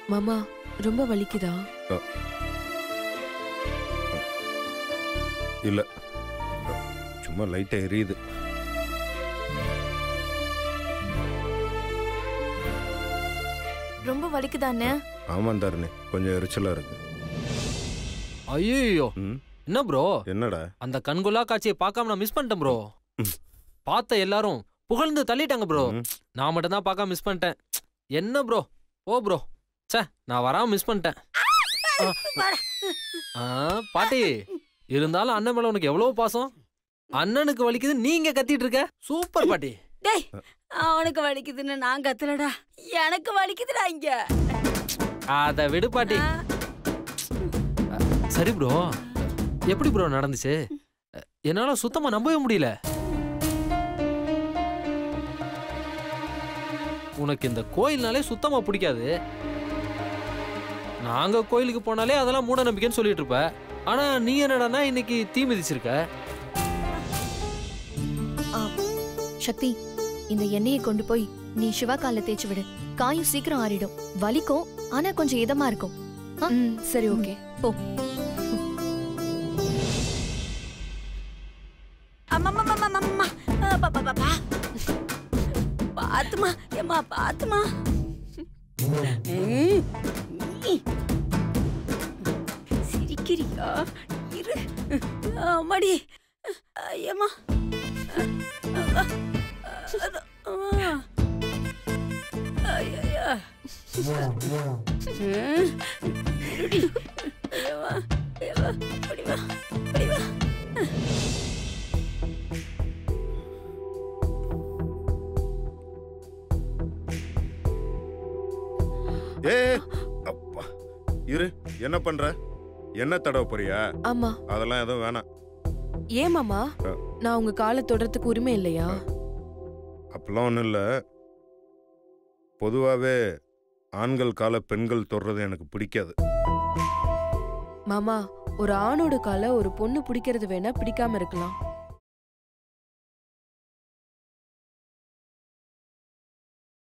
மாமா ரொம்ப வலிக்குதா இல்ல சும்மா லைட்டா எரியுது ரொம்ப வலிக்குதானே ஆமாம் தரணி கொஞ்சம் எரிச்சலா இருக்கு ஐயோ ம் என்ன ப்ரோ என்னடா அந்த கண்கொள்ளா காட்சியை பார்க்காம நான் மிஸ் பண்ணிட்டேன் ப்ரோ ம். பார்த்த எல்லாரும் புகழ்ந்து தள்ளிட்டாங்க ப்ரோ ம். நான் மட்டும் தான் பார்க்காம மிஸ் பண்ணிட்டேன் என்ன ப்ரோ ஓ ப்ரோ ச்சே நான் வராம மிஸ் பண்ணிட்டேன் ஆ, பாட்டி இருந்தாலும் அண்ணன் மேல உனக்கு எவ்வளவு பாசம் அண்ணனுக்கு வலிக்குது நீங்க கத்திட்டு இருக்க சூப்பர் பாட்டி டேய் அவனுக்கு வலிக்குதுன்னு நான் கத்துலடா எனக்கு வலிக்குதுடா இங்க அத விடு பாட்டி ஆ, சரி ப்ரோ எப்படி ப்ரோ நடந்துச்சு என்னால சுத்தமா நம்பவே முடியல உனக்கு இந்த கோயில்னாலே சுத்தமா பிடிக்காது நாங்க கோயிலுக்கு போனாலே அதெல்லாம் மூட நம்பிக்கைன்னு சொல்லிட்டு இருப்ப ஆனா நீ என்னடான்னா இன்னைக்கு தீ மிதிச்சிருக்க சக்தி இந்த எண்ணெயை கொண்டு போய் நீ சிவா கால்ல தேய்ச்சி விடு காயும் சீக்கிரம் ஆறிடும் வலிக்கும் ஆனா கொஞ்சம் இதமா இருக்கும் ம் சரி ஓகே போ அம்மம்மம்மம்மம்மம்மா. ஆ, பா, பா, பா, பா. பாத்துமா ஏம்மா பாத்துமா ம். நீ. சிரிக்கிறியா இரு அம்மாடி ஐயம்மா ஐயா இருடி ஐயம்மா ஐயம்மா அப்படி வா அப்படி வா ஏ அப்பா இரு என்ன பண்ற என்ன தடவை போறியா ஆமா அதெல்லாம் எதுவும் வேணாம் ஏன் மாமா அ. நான் உங்க காலை தொடறதுக்கு உரிமை இல்லையா அப்பெல்லாம் ஒன்றும் இல்லை பொதுவாகவே ஆண்கள் கால பெண்கள் தொடுறது எனக்கு பிடிக்காது மாமா ஒரு ஆணோட காலை ஒரு பொண்ணு பிடிக்கிறது வேணா பிடிக்காம இருக்கலாம்